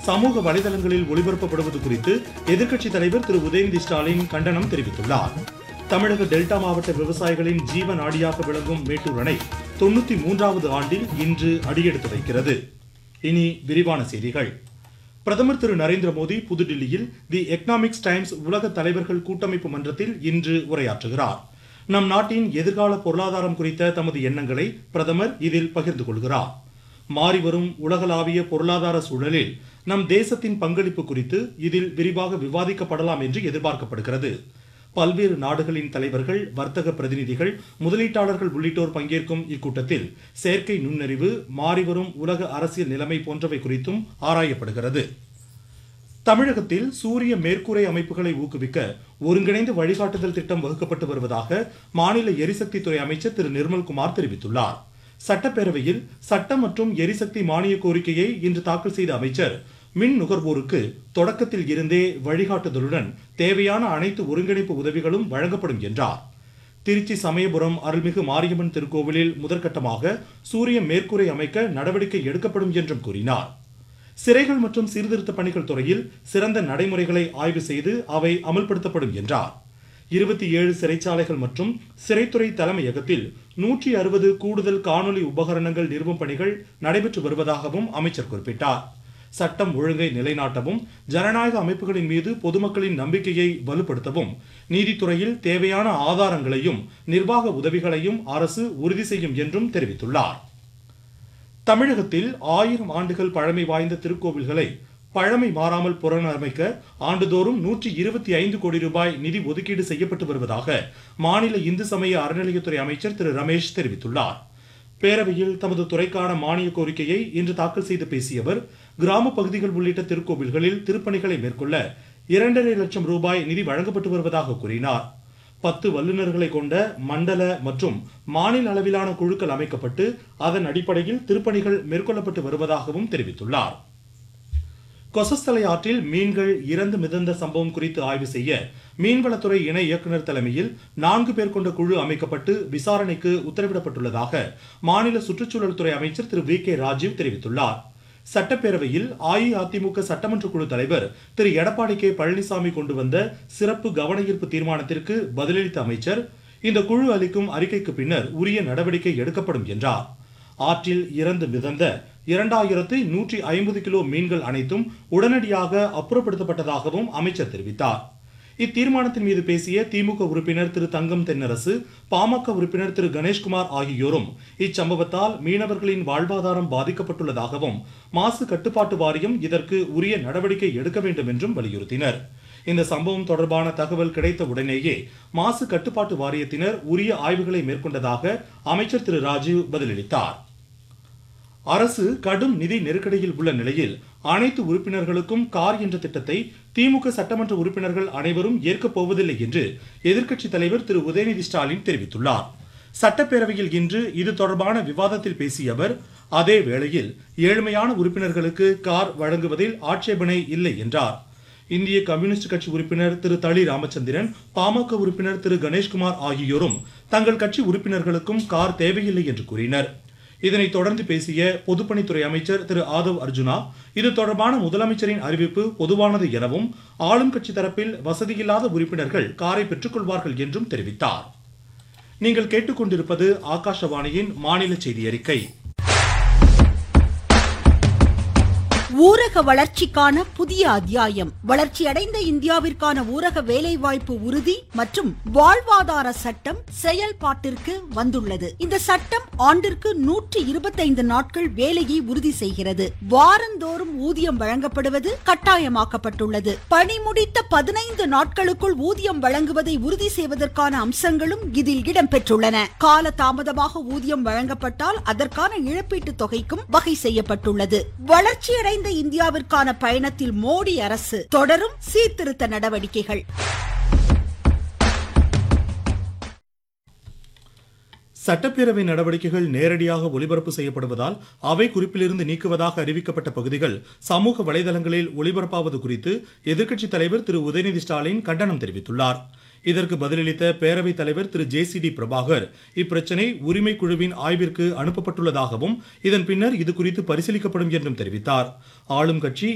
சமூக வலைதளங்களில் ஒளிபரப்பப்படுவது குறித்து எதிர்க்கட்சித் தலைவர் திரு உதயநிதி ஸ்டாலின் கண்டனம் தெரிவித்துள்ளார் தமிழக டெல்டா மாவட்ட விவசாயிகளின் ஜீவ நாடியாக விளங்கும் மேட்டூர் அணை தொண்ணூத்தி மூன்றாவது ஆண்டில் இன்று அடியெடுத்து வைக்கிறது இனி விரிவான செய்திகள் பிரதமர் திரு நரேந்திர மோடி புதுடில்லியில் தி எக்கனாமிக்ஸ் டைம்ஸ் உலக தலைவர்கள் கூட்டமைப்பு மன்றத்தில் இன்று உரையாற்றுகிறார் நம் நாட்டின் எதிர்கால பொருளாதாரம் குறித்த தமது எண்ணங்களை பிரதமர் இதில் பகிர்ந்து கொள்கிறார் மாறிவரும் உலகளாவிய பொருளாதார சூழலில் நம் தேசத்தின் பங்களிப்பு குறித்து இதில் விரிவாக விவாதிக்கப்படலாம் என்று எதிர்பார்க்கப்படுகிறது பல்வேறு நாடுகளின் தலைவர்கள் வர்த்தக பிரதிநிதிகள் முதலீட்டாளர்கள் உள்ளிட்டோர் பங்கேற்கும் இக்கூட்டத்தில் செயற்கை நுண்ணறிவு மாறிவரும் உலக அரசியல் நிலைமை போன்றவை குறித்தும் ஆராயப்படுகிறது தமிழகத்தில் சூரிய மேற்கூரை அமைப்புகளை ஊக்குவிக்க ஒருங்கிணைந்த வழிகாட்டுதல் திட்டம் வகுக்கப்பட்டு வருவதாக மாநில எரிசக்தி துறை அமைச்சர் திரு நிர்மல்குமார் தெரிவித்துள்ளார் சட்டப்பேரவையில் சட்டம் மற்றும் எரிசக்தி மானிய கோரிக்கையை இன்று தாக்கல் செய்த அமைச்சர் மின் நுகர்வோருக்கு தொடக்கத்தில் இருந்தே வழிகாட்டுதலுடன் தேவையான அனைத்து ஒருங்கிணைப்பு உதவிகளும் வழங்கப்படும் என்றார் திருச்சி சமயபுரம் அருள்மிகு மாரியம்மன் திருக்கோவிலில் முதற்கட்டமாக சூரிய மேற்கூரை அமைக்க நடவடிக்கை எடுக்கப்படும் என்றும் கூறினார் சிறைகள் மற்றும் சீர்திருத்த பணிகள் துறையில் சிறந்த நடைமுறைகளை ஆய்வு செய்து அவை அமல்படுத்தப்படும் என்றார் இருபத்தி ஏழு சிறைச்சாலைகள் மற்றும் சிறைத்துறை தலைமையகத்தில் நூற்றி அறுபது கூடுதல் காணொலி உபகரணங்கள் நிறுவும் பணிகள் நடைபெற்று வருவதாகவும் அமைச்சர் குறிப்பிட்டார் சட்டம் ஒழுங்கை நிலைநாட்டவும் ஜனநாயக அமைப்புகளின் மீது பொதுமக்களின் நம்பிக்கையை வலுப்படுத்தவும் நீதித்துறையில் தேவையான ஆதாரங்களையும் நிர்வாக உதவிகளையும் அரசு உறுதி செய்யும் என்றும் தெரிவித்துள்ளார் தமிழகத்தில் ஆயிரம் ஆண்டுகள் பழமை வாய்ந்த திருக்கோவில்களை பழமை மாறாமல் புனரமைக்க ஆண்டுதோறும் நூற்றி இருபத்தி ஐந்து கோடி ரூபாய் நிதி ஒதுக்கீடு செய்யப்பட்டு வருவதாக மாநில இந்து சமய அறநிலையத்துறை அமைச்சர் திரு ரமேஷ் தெரிவித்துள்ளார் பேரவையில் தமது துறைக்கான மானிய கோரிக்கையை இன்று தாக்கல் செய்து பேசிய அவர் கிராம பகுதிகள் உள்ளிட்ட திருக்கோவில்களில் திருப்பணிகளை மேற்கொள்ள இரண்டரை லட்சம் ரூபாய் நிதி வழங்கப்பட்டு வருவதாக கூறினார் பத்து வல்லுநர்களை கொண்ட மண்டல மற்றும் மாநில அளவிலான குழுக்கள் அமைக்கப்பட்டு அதன் அடிப்படையில் திருப்பணிகள் மேற்கொள்ளப்பட்டு வருவதாகவும் தெரிவித்துள்ளார் கொசஸ்தலை ஆற்றில் மீன்கள் இறந்து மிதந்த சம்பவம் குறித்து ஆய்வு செய்ய மீன்வளத்துறை இணை இயக்குநர் தலைமையில் நான்கு பேர் கொண்ட குழு அமைக்கப்பட்டு விசாரணைக்கு உத்தரவிடப்பட்டுள்ளதாக மாநில சுற்றுச்சூழல் துறை அமைச்சர் திரு வி கே ராஜீவ் தெரிவித்துள்ளார் சட்டப்பேரவையில் அஇஅதிமுக சட்டமன்ற குழு தலைவர் திரு எடப்பாடி கே பழனிசாமி கொண்டு வந்த சிறப்பு கவன ஈர்ப்பு தீர்மானத்திற்கு பதிலளித்த அமைச்சர் இந்த குழு அளிக்கும் அறிக்கைக்கு பின்னர் உரிய நடவடிக்கை எடுக்கப்படும் என்றார் ஆற்றில் இறந்து மிதந்த இரண்டாயிரத்து நூற்றி ஐம்பது கிலோ மீன்கள் அனைத்தும் உடனடியாக அப்புறப்படுத்தப்பட்டதாகவும் அமைச்சர் தெரிவித்தார் இத்தீர்மானத்தின் மீது பேசிய திமுக உறுப்பினர் திரு தங்கம் தென்னரசு பாமக உறுப்பினர் திரு கணேஷ்குமார் ஆகியோரும் இச்சம்பவத்தால் மீனவர்களின் வாழ்வாதாரம் பாதிக்கப்பட்டுள்ளதாகவும் மாசு கட்டுப்பாட்டு வாரியம் இதற்கு உரிய நடவடிக்கை எடுக்க வேண்டும் என்றும் வலியுறுத்தினர் இந்த சம்பவம் தொடர்பான தகவல் கிடைத்த உடனேயே மாசு கட்டுப்பாட்டு வாரியத்தினர் உரிய ஆய்வுகளை மேற்கொண்டதாக அமைச்சர் திரு ராஜீவ் பதிலளித்தார் அரசு கடும் நிதி நெருக்கடியில் உள்ள நிலையில் அனைத்து உறுப்பினர்களுக்கும் கார் என்ற திட்டத்தை திமுக சட்டமன்ற உறுப்பினர்கள் அனைவரும் ஏற்கப் போவதில்லை என்று எதிர்க்கட்சித் தலைவர் திரு உதயநிதி ஸ்டாலின் தெரிவித்துள்ளார் சட்டப்பேரவையில் இன்று இது தொடர்பான விவாதத்தில் பேசிய அவர் அதே வேளையில் ஏழ்மையான உறுப்பினர்களுக்கு கார் வழங்குவதில் ஆட்சேபனை இல்லை என்றார் இந்திய கம்யூனிஸ்ட் கட்சி உறுப்பினர் திரு தளி ராமச்சந்திரன் பாமக உறுப்பினர் திரு கணேஷ்குமார் ஆகியோரும் தங்கள் கட்சி உறுப்பினர்களுக்கும் கார் தேவையில்லை என்று கூறினர் இதனைத் தொடர்ந்து பேசிய பொதுப்பணித்துறை அமைச்சர் திரு ஆதவ் அர்ஜுனா இது தொடர்பான முதலமைச்சரின் அறிவிப்பு பொதுவானது எனவும் ஆளும் கட்சி தரப்பில் வசதியில்லாத உறுப்பினர்கள் காரை பெற்றுக்கொள்வார்கள் என்றும் தெரிவித்தார் நீங்கள் கேட்டுக்கொண்டிருப்பது ஆகாஷவாணியின் மாநில செய்தி அறிக்கை ஊரக வளர்ச்சிக்கான புதிய அத்தியாயம் வளர்ச்சியடைந்த இந்தியாவிற்கான ஊரக வேலைவாய்ப்பு உறுதி மற்றும் வாழ்வாதார சட்டம் செயல்பாட்டிற்கு வந்துள்ளது இந்த சட்டம் ஆண்டிற்கு நூற்றி இருபத்தைந்து நாட்கள் வேலையை உறுதி செய்கிறது வாரந்தோறும் ஊதியம் வழங்கப்படுவது கட்டாயமாக்கப்பட்டுள்ளது பணி முடித்த பதினைந்து நாட்களுக்குள் ஊதியம் வழங்குவதை உறுதி செய்வதற்கான அம்சங்களும் இதில் இடம்பெற்றுள்ளன கால தாமதமாக ஊதியம் வழங்கப்பட்டால் அதற்கான இழப்பீட்டுத் தொகைக்கும் வகை செய்யப்பட்டுள்ளது வளர்ச்சியடைந்த வளர்ந்த இந்தியாவிற்கான பயணத்தில் மோடி அரசு தொடரும் சீர்திருத்த நடவடிக்கைகள் சட்டப்பேரவை நடவடிக்கைகள் நேரடியாக ஒளிபரப்பு செய்யப்படுவதால் அவை குறிப்பிலிருந்து நீக்குவதாக அறிவிக்கப்பட்ட பகுதிகள் சமூக வலைதளங்களில் ஒளிபரப்பாவது குறித்து எதிர்க்கட்சித் தலைவர் திரு உதயநிதி ஸ்டாலின் கண்டனம் தெரிவித்துள்ளார் இதற்கு பதிலளித்த பேரவைத் தலைவர் Thiru J C D Prabhakar இப்பிரச்சனை உரிமை குழுவின் ஆய்விற்கு அனுப்பப்பட்டுள்ளதாகவும் இதன் பின்னர் இது குறித்து பரிசீலிக்கப்படும் என்றும் தெரிவித்தார் ஆளும் கட்சி